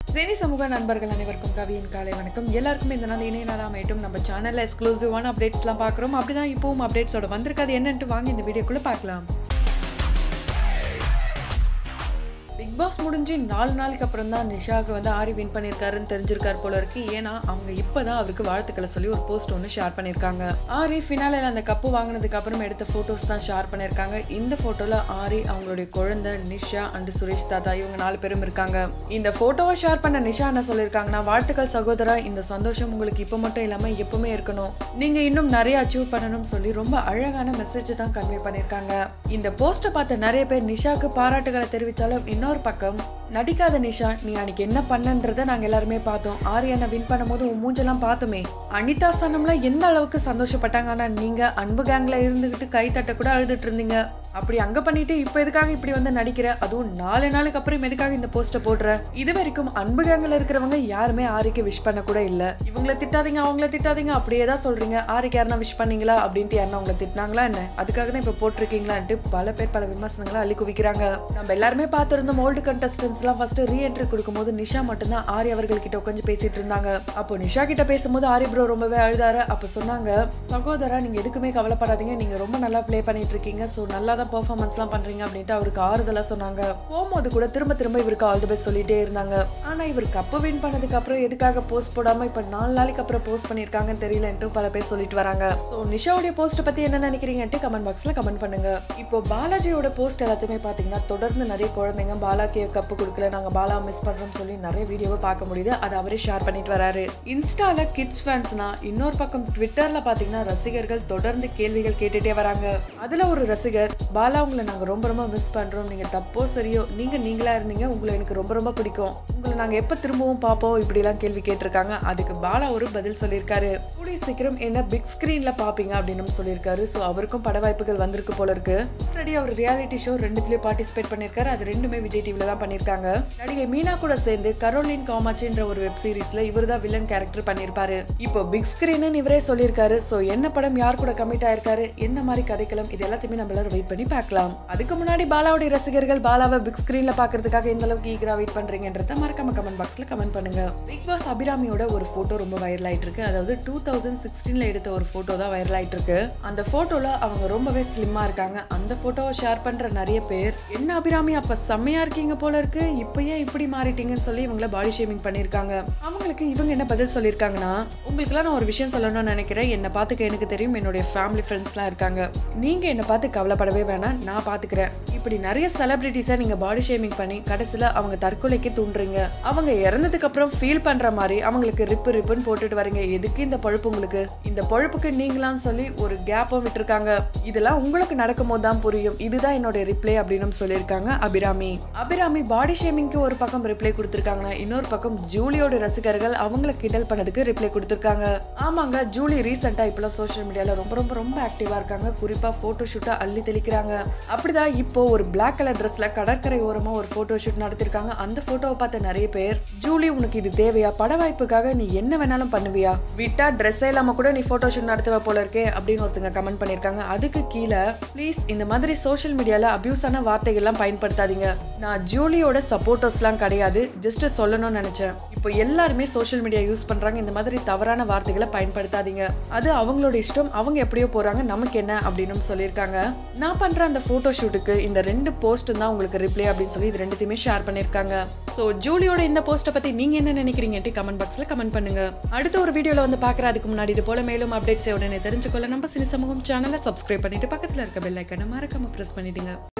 cine சமூக நண்பர்கள் அனைவருக்கும் கவியின் காலை வணக்கம் எல்லாருக்கும் இந்த நாள் இணைய நாள் அமையட்டும் நம்ம சேனலில் எக்ஸ்க்ளூசிவான அப்டேட்ஸ்லாம் பார்க்குறோம் அப்படிதான் இப்போவும் அப்டேட்ஸோட வந்திருக்காது என்னன்ட்டு வாங்க இந்த வீடியோக்குள்ளே பார்க்கலாம் பிக் பாஸ் முடிஞ்சு நாலு நாளைக்கு அப்புறம் தான் நிஷாவுக்கு வந்து ஆரி வின் பண்ணியிருக்காருன்னு தெரிஞ்சிருக்காரு போல இருக்கு ஏன்னா அவங்க இப்போதான் அவருக்கு வாழ்த்துக்களை சொல்லி ஒரு போஸ்ட் ஒன்று ஷேர் பண்ணியிருக்காங்க ஆரி ஃபினாலில் அந்த கப்பு வாங்கினதுக்கு அப்புறம் எடுத்த ஃபோட்டோஸ் தான் ஷேர் பண்ணியிருக்காங்க இந்த ஃபோட்டோவில் ஆரி அவங்களுடைய குழந்தை நிஷா அண்ட் சுரேஷ் தாத்தா இவங்க நாலு பேரும் இருக்காங்க இந்த ஃபோட்டோவை ஷேர் பண்ண நிஷா என்ன சொல்லியிருக்காங்கன்னா வாழ்த்துக்கள் சகோதரா இந்த சந்தோஷம் உங்களுக்கு இப்போ மட்டும் இல்லாமல் எப்பவுமே இருக்கணும் நீங்க இன்னும் நிறைய அச்சீவ் பண்ணணும்னு சொல்லி ரொம்ப அழகான மெசேஜ் தான் கன்வே பண்ணியிருக்காங்க இந்த போஸ்ட்டை பார்த்த நிறைய பேர் நிஷாக்கு பாராட்டுகளை தெரிவித்தாலும் இன்னொரு பக்கம் நடிக்காத நிஷா நீ அன்னைக்கு என்ன பண்ணன்றத நாங்க எல்லாருமே பார்த்தோம் ஆரியனை வின் பண்ணும்போது உன் மூஞ்செல்லாம் பார்த்தோமே அனிதா சனம்ல எந்த அளவுக்கு சந்தோஷப்பட்டாங்க ஆனா நீங்க அன்பு கேங்ல இருந்துகிட்டு கை தட்ட கூட அழுதுட்டு இருந்தீங்க அப்படி அங்க பண்ணிட்டு இப்போ எதுக்காக இப்படி வந்து நடிக்கிற அதுவும் நாலு நாளுக்கு அப்புறம் எதுக்காக இந்த போஸ்ட்டை போடுற இது வரைக்கும் அன்பு கேங்ல இருக்கிறவங்க யாருமே ஆரிக்கு விஷ் பண்ண கூட இல்ல இவங்கள திட்டாதீங்க அவங்கள திட்டாதீங்க அப்படியே தான் சொல்றீங்க ஆரிக்கு யாருன்னா விஷ் பண்ணீங்களா அப்படின்ட்டு யாருன்னா உங்களை திட்டினாங்களா என்ன அதுக்காக தான் இப்போ போட்டிருக்கீங்களான்ட்டு பல பேர் பல விமர்சனங்களை அள்ளி குவிக்கிறாங்க நம்ம எல்லாருமே பார்த்துருந்தோம் ஓல்டு கண்டஸ்டன்ஸ்லாம் ஃபர்ஸ்ட் ரீஎன்ட்ரி கொடுக்கும்போது நிஷா மட்டும்தான் ஆரி அவர்கள் கிட்ட உட்காந்து பேசிட்டு இருந்தாங்க அப்போ நிஷா கிட்ட பேசும்போது ஆரி ப்ரோ ரொம்பவே அழுதாரு அப்போ சொன்னாங்க சகோதரா நீங்க எதுக்குமே கவலைப்படாதீங்க நீங்க ரொம்ப நல்லா ப்ளே பண்ணிட்டு இருக்கீங்க ஸோ நல்லா தான் பெர்ஃபார்மன்ஸ்லாம் பண்றீங்க அப்படின்ட்டு அவருக்கு ஆறுதலாக சொன்னாங்க போகும்போது கூட திரும்ப திரும்ப இவருக்கு ஆல் தி பெஸ்ட் சொல்லிட்டே இருந்தாங்க ஆனா இவர் கப்பு வின் பண்ணதுக்கு அப்புறம் எதுக்காக போஸ்ட் போடாம இப்ப நாலு நாளைக்கு அப்புறம் போஸ்ட் பண்ணிருக்காங்கன்னு தெரியலன்ட்டு பல பேர் சொல்லிட்டு வராங்க ஸோ நிஷாவுடைய போஸ்ட் பத்தி என்ன நினைக்கிறீங்கன்ட்டு கமெண்ட் பாக்ஸ்ல கமெண்ட் பண்ணுங்க இப்போ பாலாஜியோட போஸ்ட் எல்லாத்தையுமே பாத்தீங்கன்னா தொடர்ந்து நிறைய குழந்தைங்க பாலாக்கு கப்பு கொடுக்கல நாங்க பாலா மிஸ் பண்றோம் சொல்லி நிறைய வீடியோவை பார்க்க முடியுது அதை அவரே ஷேர் பண்ணிட்டு வராரு இன்ஸ்டால கிட்ஸ் ஃபேன்ஸ்னா இன்னொரு பக்கம் ட்விட்டர்ல பாத்தீங்கன்னா ரசிகர்கள் தொடர்ந்து கேள்விகள் கேட்டுட்டே வராங்க அதுல ஒரு ரசிகர் பாலா உங்களை நாங்க ரொம்ப ரொம்ப மிஸ் பண்றோம் நீங்க தப்போ சரியோ நீங்க நீங்களா இருந்தீங்க உங்களை எனக்கு ரொம்ப ரொம்ப பிடிக்கும் உங்களை நாங்க எப்ப திரும்பவும் பார்ப்போம் இப்படி எல்லாம் கேள்வி கேட்டிருக்காங்க அதுக்கு பாலா ஒரு பதில் சொல்லியிருக்காரு கூடிய சீக்கிரம் என்ன பிக் ஸ்கிரீன்ல பாப்பீங்க அப்படின்னு சொல்லியிருக்காரு ஸோ அவருக்கும் பட வாய்ப்புகள் வந்திருக்கு போல இருக்கு ஆல்ரெடி அவர் ரியாலிட்டி ஷோ ரெண்டுத்துலயும் பார்ட்டிசிபேட் பண்ணியிருக்காரு அது ரெண்டுமே விஜய் டிவில தான் பண்ணியிருக்காங்க நடிகை மீனா கூட சேர்ந்து கரோலின் காமாச்சின்ற ஒரு வெப் சீரிஸ்ல இவர் தான் வில்லன் கேரக்டர் பண்ணியிருப்பாரு இப்போ பிக் ஸ்கிரீன் இவரே சொல்லியிருக்காரு ஸோ என்ன படம் யார் கூட கமிட் ஆயிருக்காரு என்ன மாதிரி கதைக்களம் இது எல்லாத்தையுமே நம்ம எல்லாரும் வெயிட் பண்ணி பார்க்கலாம் அதுக்கு முன்னாடி பாலாவுடைய ரசிகர்கள் பாலாவை பிக் ஸ்கிரீன்ல பாக்குறதுக்காக எந்த அளவுக்கு ஈகரா வெயிட் பண்றீங்கன்றத மறக்காம கமெண்ட் பாக்ஸ்ல கமெண்ட் பண்ணுங்க பிக் பாஸ் அபிராமியோட ஒரு போட்டோ ரொம்ப வைரல் ஆயிட்டு இருக்கு அதாவது டூ தௌசண்ட் சிக்ஸ்டீன்ல எடுத்த ஒரு போட்டோ தான் வைரல் ஆயிட்டு இருக்கு அந்த போட்டோல அவங்க ரொம்பவே ஸ்லிம்மா இருக்காங்க அந்த போட்டோவை ஷேர் பண்ற நிறைய பேர் என்ன அபிராமி அப்ப செம்மையா இருக்கீங்க போல இருக்கு இப்போ ஏன் இப்படி மாறிட்டீங்கன்னு சொல்லி இவங்கள பாடி ஷேமிங் பண்ணிருக்காங்க அவங்களுக்கு இவங்க என்ன பதில் சொல்லியிருக்காங்கன்னா உங்களுக்குலாம் நான் ஒரு விஷயம் சொல்லணும்னு நினைக்கிறேன் என்னை பார்த்துக்க எனக்கு தெரியும் என்னுடைய ஃபேமிலி ஃப்ரெண்ட்ஸ்லாம் இருக்காங்க நீங்க என்னை பார்த்து கவலைப்படவே வேணாம் நான் பார்த்துக்கிறேன் இப்படி நிறைய செலிபிரிட்டிஸை நீங்க பாடி ஷேமிங் பண்ணி கடைசியில் அவங்க தற்கொலைக்கு தூண்டுறீங்க அவங்க இறந்ததுக்கு அப்புறம் ஃபீல் பண்ற மாதிரி அவங்களுக்கு ரிப்பு ரிப்புன்னு போட்டுட்டு வரீங்க எதுக்கு இந்த பழுப்பு உங்களுக்கு இந்த பழுப்புக்கு நீங்களான்னு சொல்லி ஒரு கேப்பும் விட்டுருக்காங்க இதெல்லாம் உங்களுக்கு நடக்கும் போது தான் புரியும் இதுதான் என்னோட ரிப்ளை அப்படின்னு சொல்லியிருக்காங்க அபிராமி அபிராமி பாடி ஷேமிங்க்கு ஒரு பக்கம் ரிப்ளை கொடுத்துருக்காங்கன்னா இன்னொரு பக்கம் ஜூலியோட ரசிகர்கள் அவங்கள கிண்டல் பண்ணதுக்கு ரிப்ளை கொடுத்துருக்காங்க ஆமாங்க ஜூலி ரீசெண்டாக இப்பெல்லாம் சோஷியல் மீடியாவில் ரொம்ப ரொம்ப ரொம்ப ஆக்டிவாக இருக்காங்க குறிப்பாக ஃபோட்டோ ஷூட்டை அள்ளி தெளிக்கிறாங்க அப்படிதான் இப்போ ஒரு பிளாக் கலர் ட்ரெஸ்ல கடற்கரை ஓரமா ஒரு போட்டோ ஷூட் நடத்திருக்காங்க அந்த போட்டோவை பார்த்த நிறைய பேர் ஜூலி உனக்கு இது தேவையா பட வாய்ப்புக்காக நீ என்ன வேணாலும் பண்ணுவியா விட்டா ட்ரெஸ்ஸே இல்லாம கூட நீ போட்டோ ஷூட் நடத்துவ போல இருக்கே அப்படின்னு ஒருத்தங்க கமெண்ட் பண்ணிருக்காங்க அதுக்கு கீழே ப்ளீஸ் இந்த மாதிரி சோஷியல் மீடியால அபியூஸான வார்த்தைகள்லாம் பயன்படுத்தாதீங்க நான் ஜூலியோட சப்போர்ட்டர்ஸ்லாம் கிடையாது ஜஸ்ட் சொல்லணும்னு நினைச்சேன் இப்போ எல்லாருமே சோஷியல் மீடியா யூஸ் பண்றாங்க இந்த மாதிரி தவறான வார்த்தைகளை பயன்படுத்தாதீங்க அது அவங்களோட இஷ்டம் அவங்க எப்படியோ போறாங்க நமக்கு என்ன அப்படின்னு சொல்லியிருக்காங்க நான் பண்ற அந்த போட்டோ ஷூட்டுக்கு இந்த ரெண்டு போஸ்ட் தான் உங்களுக்கு ரிப்ளை அப்படின்னு சொல்லி இது ரெண்டுத்தையுமே ஷேர் பண்ணியிருக்காங்க ஸோ ஜூலியோட இந்த போஸ்ட்டை பத்தி நீங்க என்ன நினைக்கிறீங்கன்ட்டு கமெண்ட் பாக்ஸ்ல கமெண்ட் பண்ணுங்க அடுத்த ஒரு வீடியோல வந்து பார்க்குற அதுக்கு முன்னாடி இது போல மேலும் அப்டேட்ஸ் உடனே தெரிஞ்சுக்கொள்ள நம்ம சினி சமூகம் சேனலை சப்ஸ்கிரைப் பண்ணிட்டு பக்கத்துல இருக்க பெல் ஐக்கனை மறக்காம ப்ரெஸ் பண்ணிடுங்க